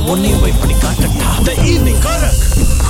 உன்னையும் போய் பண்ணி காட்டட்டா the evening karak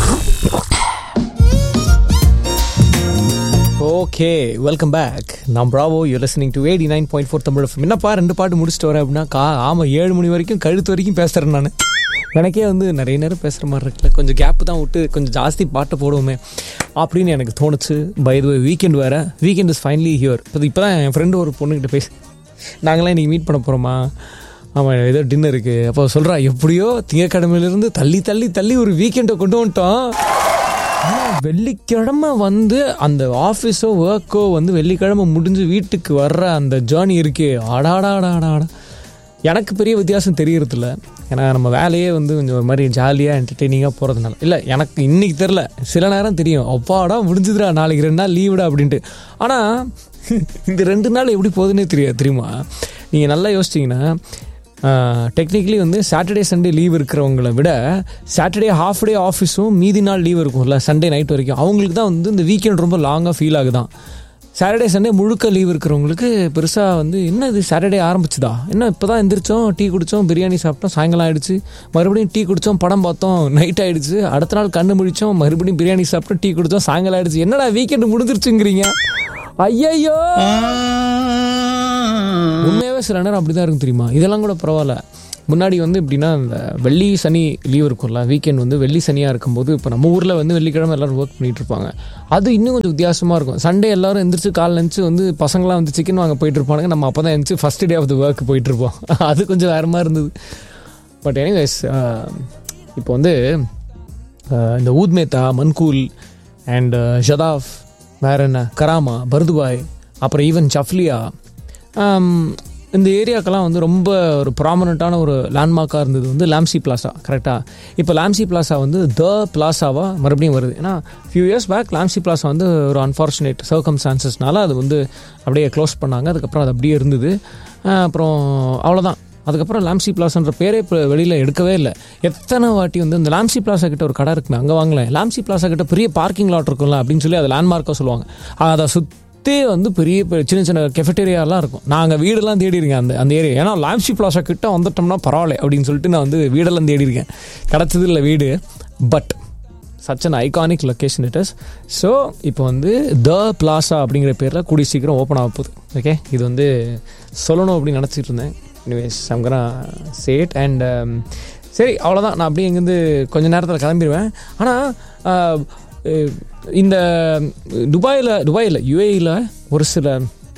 okay welcome back நான் Bravo you listening to eighty nine point four Tamil FM. என்னப்பா ரெண்டு பாட்டு முடிச்சுட்டு வரேன் அப்படின்னா கா ஆமாம் ஏழு மணி வரைக்கும் கழுத்து வரைக்கும் பேசுகிறேன் நான் எனக்கே வந்து நிறைய நேரம் பேசுகிற மாதிரி இருக்குல்ல கொஞ்சம் கேப்பு தான் விட்டு கொஞ்சம் ஜாஸ்தி பாட்டை போடுவோமே அப்படின்னு எனக்கு தோணுச்சு பை த வீக்கெண்ட் வேறு வீக்கெண்ட் இஸ் ஃபைனலி ஹியர் இப்போ இப்போ தான் என் ஃப்ரெண்டு ஒரு பொண்ணுக்கிட்ட பேசி நாங்களாம் இன்றைக்கி மீட் பண்ண போகிறோமா ஆமாம் ஏதோ டின்னர் இருக்குது அப்போ சொல்கிறா எப்படியோ திங்கக்கிழமையிலேருந்து தள்ளி தள்ளி தள்ளி ஒரு வீக்கெண்டை கொண்டு வந்துட்டோம் ஆனா, வெள்ளிக்கிழமை வந்து அந்த ஆஃபீஸோ ஒர்க்கோ வந்து வெள்ளிக்கிழமை முடிஞ்சு வீட்டுக்கு வர்ற அந்த ஜேர்னி இருக்கே அடாடாடாடாடா எனக்கு பெரிய வித்தியாசம் தெரியறதில்ல ஏன்னா நம்ம வேலையே வந்து கொஞ்சம் ஒரு மாதிரி ஜாலியாக என்டர்டெய்னிங்காக போகிறதுனால இல்லை எனக்கு இன்னைக்கு தெரில சில நேரம் தெரியும் அப்பாடா முடிஞ்சுதுடா நாளைக்கு ரெண்டு நாள் லீவுடா அப்படின்ட்டு ஆனால் இந்த ரெண்டு நாள் எப்படி போகுதுன்னே தெரியாது தெரியுமா நீங்கள் நல்லா யோசிச்சிங்கன்னா டெக்னிக்கலி வந்து சாட்டர்டே சண்டே லீவ் இருக்கிறவங்கள விட சாட்டர்டே ஹாஃப் டே ஆஃபீஸும் மீதி நாள் லீவ் இருக்கும்ல சண்டே நைட் வரைக்கும் அவங்களுக்கு தான் வந்து இந்த வீக்கெண்ட் ரொம்ப லாங்காக ஃபீல் ஆகுதான் சாட்டர்டே சண்டே முழுக்க லீவ் இருக்கிறவங்களுக்கு பெருசாக வந்து என்ன இது சாட்டர்டே ஆரம்பிச்சுதா என்ன இப்போ தான் எந்திரிச்சோம் டீ குடித்தோம் பிரியாணி சாப்பிட்டோம் சாயங்காலம் ஆயிடுச்சு மறுபடியும் டீ குடித்தோம் படம் பார்த்தோம் நைட் ஆயிடுச்சு அடுத்த நாள் கண்ணு முழிச்சோம் மறுபடியும் பிரியாணி சாப்பிட்டோம் டீ குடித்தோம் சாயங்காலம் ஆயிடுச்சு என்னடா வீக்கெண்டு முடிஞ்சிருச்சுங்கிறீங்க ஐயையோ உண்மையாகவே சில நேரம் அப்படி தான் இருக்கும் தெரியுமா இதெல்லாம் கூட பரவாயில்ல முன்னாடி வந்து எப்படின்னா இந்த வெள்ளி சனி லீவ் இருக்கும்ல வீக்கெண்ட் வந்து வெள்ளி சனியாக இருக்கும்போது இப்போ நம்ம ஊரில் வந்து வெள்ளிக்கிழமை எல்லாரும் ஒர்க் பண்ணிட்டு இருப்பாங்க அது இன்னும் கொஞ்சம் வித்தியாசமாக இருக்கும் சண்டே எல்லாரும் எந்திரிச்சு கால் நினச்சி வந்து பசங்களாம் வந்து சிக்கன் வாங்க போயிட்டு இருப்பானுங்க நம்ம அப்போ தான் எந்திரிச்சு first day of the work போயிட்டு இருப்போம் அது கொஞ்சம் வேறு மாதிரி இருந்தது பட் எனிவேஸ் இப்போ வந்து அஹ், இந்த ஊத்மேத்தா மன்கூல் அண்ட் ஷதாஃப் வேற என்ன கராமா பர்துபாய் அப்புறம் ஈவன் சஃப்லியா ஆம், இந்த ஏரியாக்கெல்லாம் வந்து ரொம்ப ஒரு ப்ராமனண்ட்டான ஒரு லேண்ட்மார்க்காக இருந்தது வந்து லாம்சி பிளாசா கரெக்டாக இப்போ லாம்சி பிளாசா வந்து த பிளாசாவாக மறுபடியும் வருது ஏன்னா few years back Lamcy plaza வந்து ஒரு அன்ஃபார்ச்சுனேட் சர்க்கம்ஸ்டான்சஸ்னால அது வந்து அப்படியே க்ளோஸ் பண்ணாங்க அதுக்கப்புறம் அது அப்படியே இருந்தது ஆஹ் அப்புறம் அவ்வளோதான் அதுக்கப்புறம் லாம்சி பிளாசான்ற பேரே இப்போ வெளியில் எடுக்கவே இல்லை எத்தனை வாட்டி வந்து இந்த லாம்சி பிளாசா கிட்ட ஒரு கடை இருக்குமே அங்கே வாங்கலாம் லாம்சி பிளாசா கிட்ட பெரிய பார்க்கிங் லாட் இருக்கும்ல அப்படின்னு சொல்லி அதை லேண்ட்மார்க்காக சொல்லுவாங்க அதை சுற்றி வந்து பெரிய பெரிய சின்ன சின்ன கெஃபட்டேரியாலாம் இருக்கும் நாங்கள் வீடெல்லாம் தேடி இருக்கேன் அந்த அந்த ஏரியா ஏன்னா லாம்சி பிளாசா கிட்ட வந்துட்டோம்னா பரவாயில்ல அப்படின்னு சொல்லிட்டு நான் வந்து வீடெல்லாம் தேடி இருக்கேன் கிடச்சது இல்லை வீடு but such an iconic location it is so இப்போ வந்து த பிளாசா அப்படிங்கிற பேரில் கூடிய சீக்கிரம் ஓப்பன் ஆக போகுது ஓகே இது வந்து சொல்லணும் அப்படின்னு நினச்சிட்டு இருந்தேன் எனிவேஸ் சங்கரா சேட் அண்ட் சரி அவ்வளோதான் நான் அப்படியே இங்கேருந்து கொஞ்ச நேரத்தில் கிளம்பிடுவேன் ஆனால் இந்த துபாயில் துபாயில் யுஏயில் ஒரு சில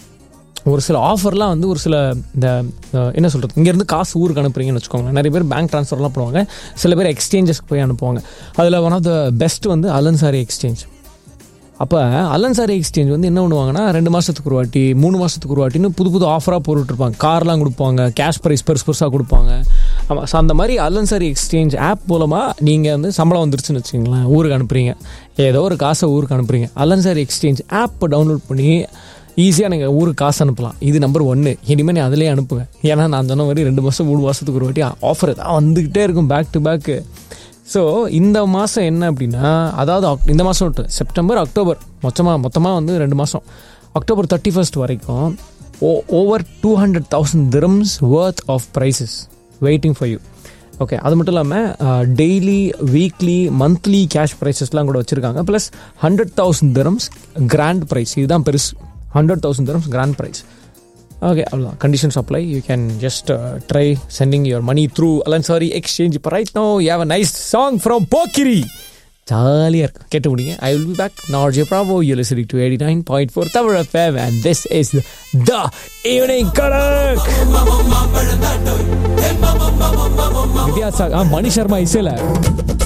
ஒரு சில ஆஃபர்லாம் வந்து ஒரு சில இந்த அஹ், என்ன சொல்கிறது இங்கேருந்து காசு ஊருக்கு அனுப்புறீங்கன்னு வச்சுக்கோங்களேன் நிறைய பேர் பேங்க் ட்ரான்ஸ்ஃபர்லாம் பண்ணுவாங்க சில பேர் எக்ஸ்சேஞ்சஸ்க்கு போய் அனுப்புவாங்க அதில் ஒன் ஆஃப் த பெஸ்ட் வந்து அலன்சாரி எக்ஸ்சேஞ்ச் அப்போ அலன்சாரி எக்ஸ்சேஞ்ச் வந்து என்ன பண்ணுவாங்கன்னா ரெண்டு மாதத்துக்கு ஒரு வாட்டி மூணு மாதத்துக்கு ஒரு வாட்டின்னு புது புது ஆஃபராக போட்டுட்ருப்பாங்க கார்லாம் கொடுப்பாங்க கேஷ் ப்ரைஸ் பெருசு பெருசாக கொடுப்பாங்க ஆமாம் ஸோ அந்த மாதிரி அலன்சாரி எக்ஸ்சேஞ்ச் ஆப் மூலமாக நீங்கள் வந்து சம்பளம் வந்துருச்சுன்னு வச்சுங்களேன் ஊருக்கு அனுப்புறீங்க ஏதோ ஒரு காசை ஊருக்கு அனுப்புறீங்க அலன்சாரி எக்ஸ்சேஞ்ச் ஆப்பை டவுன்லோட் பண்ணி ஈஸியாக நீங்கள் ஊருக்கு காசு அனுப்பலாம் இது நம்பர் ஒன்று இனிமேல் நீ அதிலே அனுப்புங்க ஏன்னா நான் சொன்ன மாதிரி ரெண்டு மாதம் மூணு மாதத்துக்கு ஒரு வாட்டி ஆஃபர் தான் வந்துக்கிட்டே இருக்கும் பேக் டு பேக்கு ஸோ இந்த மாதம் என்ன அப்படின்னா அதாவது அக்- இந்த மாதம் விட்டு செப்டம்பர் அக்டோபர் மொத்தமாக மொத்தமாக வந்து ரெண்டு மாதம் அக்டோபர் தேர்ட்டி ஃபர்ஸ்ட் வரைக்கும் oh over two hundred thousand dirhams worth of prizes waiting for you okay அது மட்டும் இல்லாமல் டெய்லி வீக்லி மந்த்லி கேஷ் ப்ரைஸஸ்லாம் கூட வச்சுருக்காங்க plus hundred thousand dirhams grand prize இதுதான் பெருசு hundred thousand dirhams grand prize okay அவ்வளோதான் conditions apply you can just try sending your money through Al Ansari exchange இப்போ right now you have a nice song from Pokkiri ஜாலியாக இருக்கும் கேட்டு முடியுங்க I will be back not J Bravo you listening to eighty nine point four Tamil FM and this is the evening karak Vidyasagar Mani Sharma இசையில்